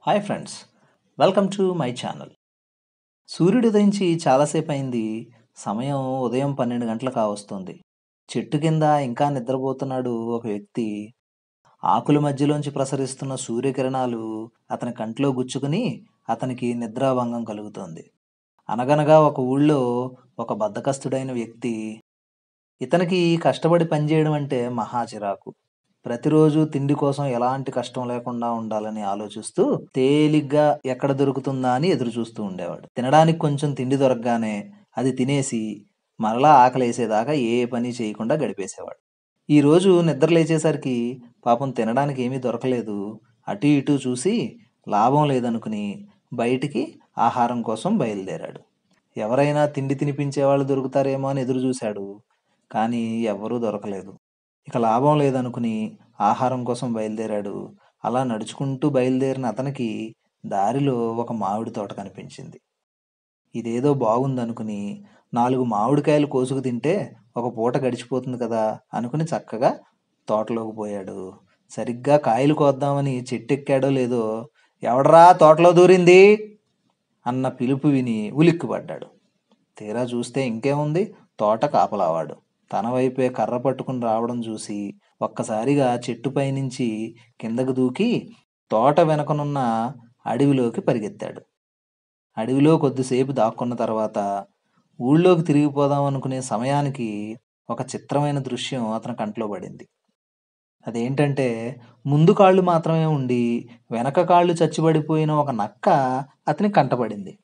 hi friends welcome to my channel సూర్యుడు ఉదయించి చాలాసేపు అయింది సమయం ఉదయం పన్నెండు గంటలు కావస్తుంది చెట్టు కింద ఇంకా నిద్రపోతున్నాడు ఒక వ్యక్తి ఆకుల మధ్యలోంచి ప్రసరిస్తున్న సూర్యకిరణాలు అతని కంట్లో గుచ్చుకుని అతనికి నిద్రాభంగం కలుగుతోంది అనగనగా ఒక ఊళ్ళో ఒక బద్ధకస్తుడైన వ్యక్తి ఇతనికి కష్టపడి పనిచేయడం అంటే మహా చిరాకు ప్రతిరోజు తిండి కోసం ఎలాంటి కష్టం లేకుండా ఉండాలని ఆలోచిస్తూ తేలిగ్గా ఎక్కడ దొరుకుతుందా అని ఎదురు చూస్తూ ఉండేవాడు తినడానికి కొంచెం తిండి దొరకగానే అది తినేసి మరలా ఆకలేసేదాకా ఏ పని చేయకుండా గడిపేసేవాడు ఈ రోజు నిద్ర లేచేసరికి పాపం తినడానికి ఏమీ దొరకలేదు అటు ఇటు చూసి లాభం లేదనుకుని బయటికి ఆహారం కోసం బయలుదేరాడు ఎవరైనా తిండి తినిపించే వాళ్ళు దొరుకుతారేమో అని ఎదురు చూశాడు కానీ ఎవ్వరూ దొరకలేదు ఇక లాభం లేదనుకుని ఆహారం కోసం బయలుదేరాడు అలా నడుచుకుంటూ బయలుదేరిన అతనికి దారిలో ఒక మామిడి తోట కనిపించింది ఇదేదో బాగుందనుకుని నాలుగు మామిడికాయలు కోసుకు తింటే ఒక పూట గడిచిపోతుంది కదా అనుకుని చక్కగా తోటలోకి పోయాడు సరిగ్గా కాయలు కోద్దామని చెట్టెక్కాడో లేదో ఎవడరా తోటలో దూరింది అన్న పిలుపు విని ఉలిక్కిపడ్డాడు తీరా చూస్తే ఇంకేముంది తోట కాపలావాడు తన వైపే కర్ర పట్టుకుని రావడం చూసి ఒక్కసారిగా చెట్టుపై నుంచి కిందకు దూకి తోట వెనకనున్న అడవిలోకి పరిగెత్తాడు అడవిలో కొద్దిసేపు దాక్కున్న తర్వాత ఊళ్ళోకి తిరిగిపోదాం అనుకునే సమయానికి ఒక చిత్రమైన దృశ్యం అతని కంట్లో పడింది అదేంటంటే ముందు కాళ్ళు మాత్రమే ఉండి వెనక కాళ్ళు చచ్చిపడిపోయిన ఒక నక్క అతని కంటపడింది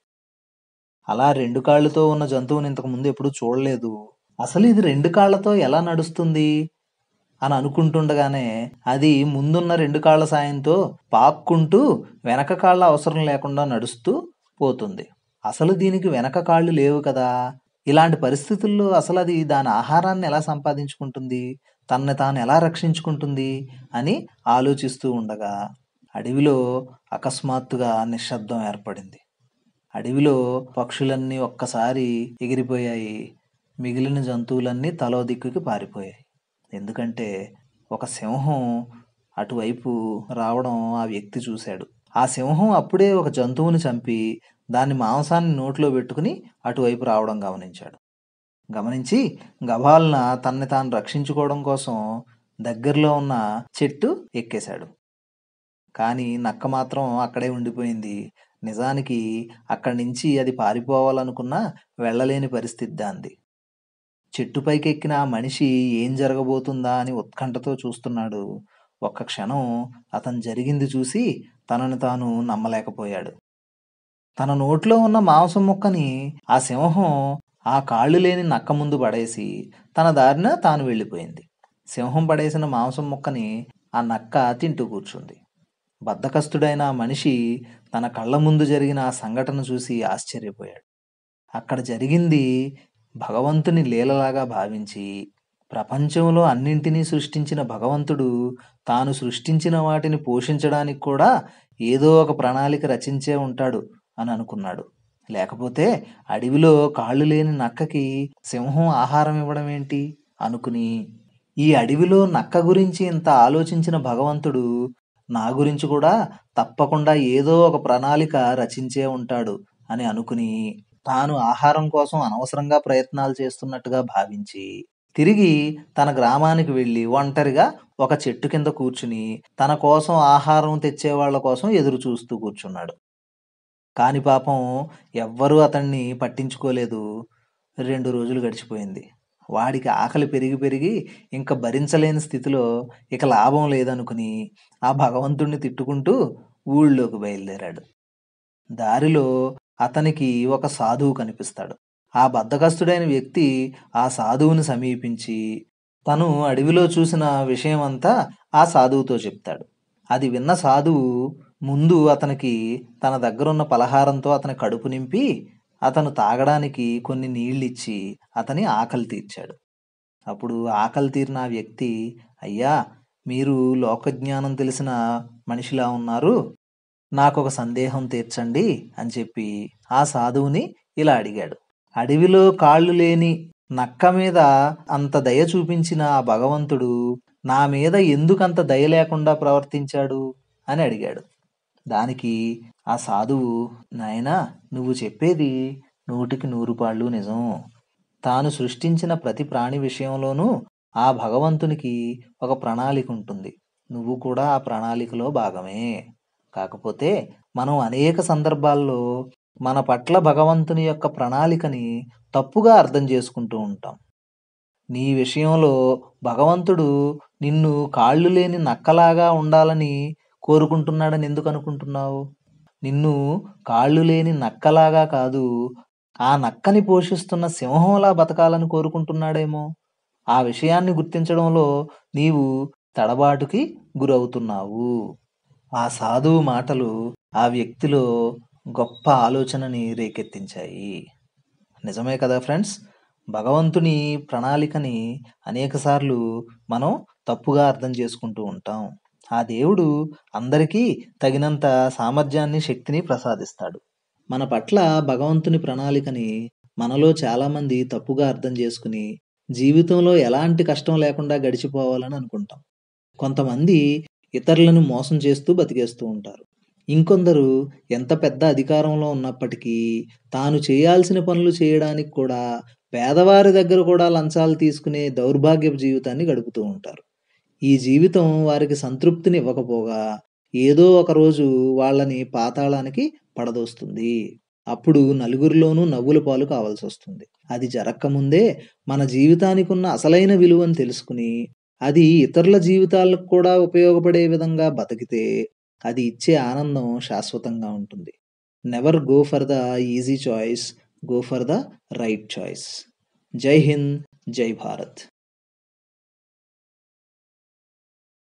అలా రెండు కాళ్ళతో ఉన్న జంతువుని ఇంతకు ముందు ఎప్పుడు చూడలేదు అసలు ఇది రెండు కాళ్ళతో ఎలా నడుస్తుంది అని అనుకుంటుండగానే అది ముందున్న రెండు కాళ్ళ సాయంతో పాక్కుంటూ వెనక కాళ్ళ అవసరం లేకుండా నడుస్తూ పోతుంది అసలు దీనికి వెనక కాళ్ళు లేవు కదా ఇలాంటి పరిస్థితుల్లో అసలు అది దాని ఆహారాన్ని ఎలా సంపాదించుకుంటుంది తనని తాను ఎలా రక్షించుకుంటుంది అని ఆలోచిస్తూ ఉండగా అడవిలో అకస్మాత్తుగా నిశ్శబ్దం ఏర్పడింది అడవిలో పక్షులన్నీ ఒక్కసారి ఎగిరిపోయాయి మిగిలిన జంతువులన్నీ తలో దిక్కుకి పారిపోయాయి ఎందుకంటే ఒక సింహం అటువైపు రావడం ఆ వ్యక్తి చూశాడు ఆ సింహం అప్పుడే ఒక జంతువుని చంపి దాని మాంసాన్ని నోట్లో పెట్టుకుని అటువైపు రావడం గమనించాడు గమనించి గభాలన తనని తాను రక్షించుకోవడం కోసం దగ్గరలో ఉన్న చెట్టు ఎక్కేశాడు కానీ నక్క మాత్రం అక్కడే ఉండిపోయింది నిజానికి అక్కడి నుంచి అది పారిపోవాలనుకున్నా వెళ్ళలేని పరిస్థితి దాంది చెట్టుపైకి ఎక్కిన ఆ మనిషి ఏం జరగబోతుందా అని ఉత్కంఠతో చూస్తున్నాడు ఒక్క క్షణం అతను జరిగింది చూసి తనను తాను నమ్మలేకపోయాడు తన నోట్లో ఉన్న మాంసం ముక్కని ఆ సింహం ఆ కాళ్ళు లేని నక్క ముందు పడేసి తన దారిన తాను వెళ్ళిపోయింది సింహం పడేసిన మాంసం ముక్కని ఆ నక్క తింటూ కూర్చుంది బద్ధకస్తుడైన ఆ మనిషి తన కళ్ళ ముందు జరిగిన ఆ సంఘటన చూసి ఆశ్చర్యపోయాడు అక్కడ జరిగింది భగవంతుని లీలలాగా భావించి ప్రపంచంలో అన్నింటినీ సృష్టించిన భగవంతుడు తాను సృష్టించిన వాటిని పోషించడానికి కూడా ఏదో ఒక ప్రణాళిక రచించే ఉంటాడు అని అనుకున్నాడు లేకపోతే అడవిలో కాళ్ళు లేని నక్కకి సింహం ఆహారం ఇవ్వడం ఏంటి అనుకుని ఈ అడవిలో నక్క గురించి ఇంత ఆలోచించిన భగవంతుడు నా గురించి కూడా తప్పకుండా ఏదో ఒక ప్రణాళిక రచించే ఉంటాడు అని అనుకుని తాను ఆహారం కోసం అనవసరంగా ప్రయత్నాలు చేస్తున్నట్టుగా భావించి తిరిగి తన గ్రామానికి వెళ్ళి ఒంటరిగా ఒక చెట్టు కింద కూర్చుని తన కోసం ఆహారం తెచ్చే వాళ్ళ కోసం ఎదురు చూస్తూ కూర్చున్నాడు కాని పాపం ఎవ్వరూ అతన్ని పట్టించుకోలేదు రెండు రోజులు గడిచిపోయింది వాడికి ఆకలి పెరిగి పెరిగి ఇంకా భరించలేని స్థితిలో ఇక లాభం లేదనుకుని ఆ భగవంతుణ్ణి తిట్టుకుంటూ ఊళ్ళోకి బయలుదేరాడు దారిలో అతనికి ఒక సాధువు కనిపిస్తాడు ఆ బద్ధకస్తుడైన వ్యక్తి ఆ సాధువుని సమీపించి తను అడవిలో చూసిన విషయమంతా ఆ సాధువుతో చెప్తాడు అది విన్న సాధువు ముందు అతనికి తన దగ్గరున్న పలహారంతో అతని కడుపు నింపి అతను తాగడానికి కొన్ని నీళ్ళిచ్చి అతని ఆకలి తీర్చాడు అప్పుడు ఆకలి తీరిన ఆ వ్యక్తి అయ్యా మీరు లోకజ్ఞానం తెలిసిన మనిషిలా ఉన్నారు నాకొక సందేహం తీర్చండి అని చెప్పి ఆ సాధువుని ఇలా అడిగాడు అడవిలో కాళ్ళు లేని నక్క మీద అంత దయ చూపించిన ఆ భగవంతుడు నా మీద ఎందుకంత దయ లేకుండా ప్రవర్తించాడు అని అడిగాడు దానికి ఆ సాధువు నాయనా నువ్వు చెప్పేది నూటికి నూరు పాళ్ళు నిజం తాను సృష్టించిన ప్రతి ప్రాణి విషయంలోనూ ఆ భగవంతునికి ఒక ప్రణాళిక ఉంటుంది నువ్వు కూడా ఆ ప్రణాళికలో భాగమే కాకపోతే మనం అనేక సందర్భాల్లో మన పట్ల భగవంతుని యొక్క ప్రణాళికని తప్పుగా అర్థం చేసుకుంటూ ఉంటాం నీ విషయంలో భగవంతుడు నిన్ను కాళ్ళు లేని నక్కలాగా ఉండాలని కోరుకుంటున్నాడని ఎందుకు అనుకుంటున్నావు నిన్ను కాళ్ళు లేని నక్కలాగా కాదు ఆ నక్కని పోషిస్తున్న సింహంలా బతకాలని కోరుకుంటున్నాడేమో ఆ విషయాన్ని గుర్తించడంలో నీవు తడబాటుకి గురవుతున్నావు ఆ సాధువు మాటలు ఆ వ్యక్తిలో గొప్ప ఆలోచనని రేకెత్తించాయి నిజమే కదా ఫ్రెండ్స్ భగవంతుని ప్రణాళికని అనేకసార్లు మనం తప్పుగా అర్థం చేసుకుంటూ ఉంటాం ఆ దేవుడు అందరికీ తగినంత సామర్థ్యాన్ని శక్తిని ప్రసాదిస్తాడు మన పట్ల భగవంతుని ప్రణాళికని మనలో చాలామంది తప్పుగా అర్థం చేసుకుని జీవితంలో ఎలాంటి కష్టం లేకుండా గడిచిపోవాలని అనుకుంటాం కొంతమంది ఇతరులను మోసం చేస్తూ బతికేస్తూ ఉంటారు ఇంకొందరు ఎంత పెద్ద అధికారంలో ఉన్నప్పటికీ తాను చేయాల్సిన పనులు చేయడానికి కూడా పేదవారి దగ్గర కూడా లంచాలు తీసుకునే దౌర్భాగ్యపు జీవితాన్ని గడుపుతూ ఉంటారు ఈ జీవితం వారికి సంతృప్తిని ఇవ్వకపోగా ఏదో ఒక రోజు వాళ్ళని పాతాళానికి పడదోస్తుంది అప్పుడు నలుగురిలోనూ నవ్వుల పాలు కావాల్సి వస్తుంది అది జరక్కముందే మన జీవితానికి ఉన్న అసలైన విలువను తెలుసుకుని అది ఇతరుల జీవితాలకు కూడా ఉపయోగపడే విధంగా బతికితే అది ఇచ్చే ఆనందం శాశ్వతంగా ఉంటుంది never go for the easy choice go for the right choice జై హింద్ జై భారత్